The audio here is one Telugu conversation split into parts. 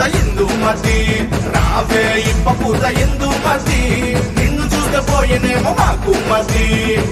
ఇందుమతి రావే ఇప్పపూత ఇందుమతి నిన్ను చూస్తే పోయేనేమో మాకు మతి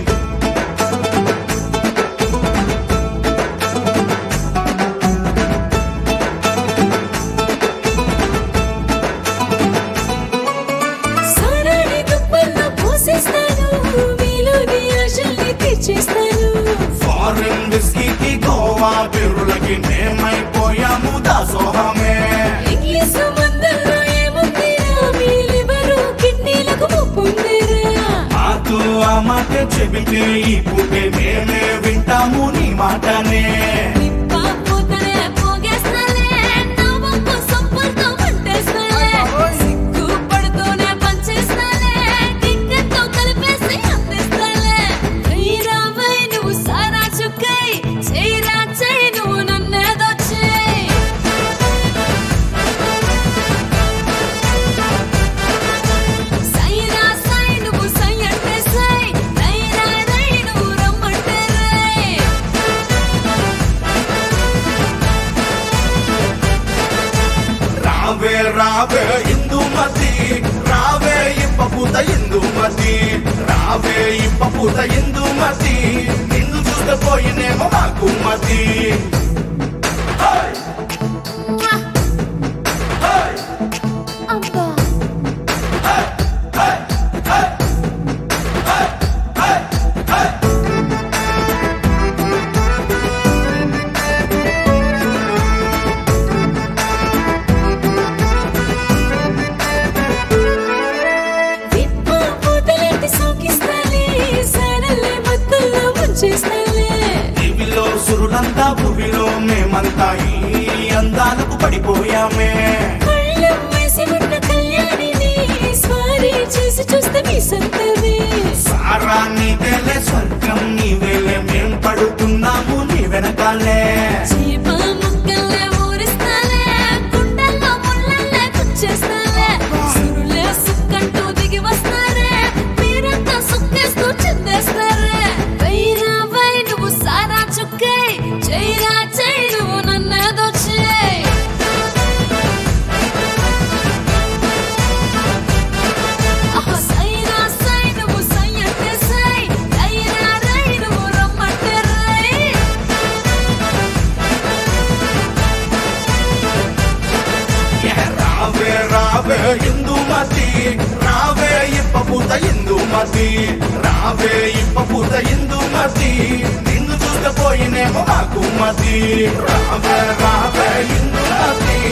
సారాన్ని దుప్పల్లో పోసేస్తాను మీలోని ఆశల్ని తీర్చేస్తాను ఫారిన్ విస్కీకి గోవా బిరులకి మేమైపోయాము దాసోహమే ఇంగ్లీష్ మందుల్లో ఏముందిరా మీ లివరు కిడ్నీలకు ముప్పుందిరా మాకు ఆ మాట చెబితే ఈ పూటే మేమే వింటాము నీ మాటనే నిప్ప పూతనే పోగేస్తాలే నవ్వుకు సొప్పులతో మంటేస్తాలే సిగ్గు పడుతూనే పంచేస్తాలే కిక్కెతో కలిపేసి అందిస్తాలే రావై నువ్వు సారా చుక్కై చేయరా చేయి నువ్వు నన్నేదో చేయి సైరా సై నువ్వు సై అంటే సై రైరా రై నువ్వు రమ్మంటే రై రావే రావే ఇందుమతి రావే ఇప్పపూత ఇందుమతి రావే ఇప్పపూత ఇందుమతి నిన్ను చూస్తే పోయినేమో మాకు మతి హై! హై! అబ్బా విప్ప పూతలంటి సోకిస్తాలే సారల్లే మత్తుల్లో ముంచేస్తాలే దివిలో సురులంతా భువిలో మేమంతా ఈ అందాలకు పడిపోయామే కళ్ళం వేసి ఉన్న కళ్యాణిని స్వారీ చేసి చూస్తే మీ సొంతమే సారా నీవేలే స్వర్గం నీవేలే మేం పడుతున్నాము నీ వెనకాలే చీప ముక్కల్లే ఊరిస్తాలే గుండెల్లో ముళ్ళల్లే గుచ్చేస్తాలే సురులే సుక్కంటూ దిగి వస్తారే మీరంతా సుక్కేస్తూ చిందేస్తారే వైరా వై నువ్వు సారా చుక్కై చైరా చై నువ్వు నన్నేదో చేయి ఆహా సైరా సై నువ్వు సై అంటే సై రైరా రై నువ్వు రమ్మంటే రై ఏ రావే రావే ఇందుమతి రావే ఇప్పపూత ఇందుమతి రావే ఇప్పపూత ఇందుమతి నిన్ను చూస్తే పోయినేమో మాకు మతి రావే రావే ఇందుమతి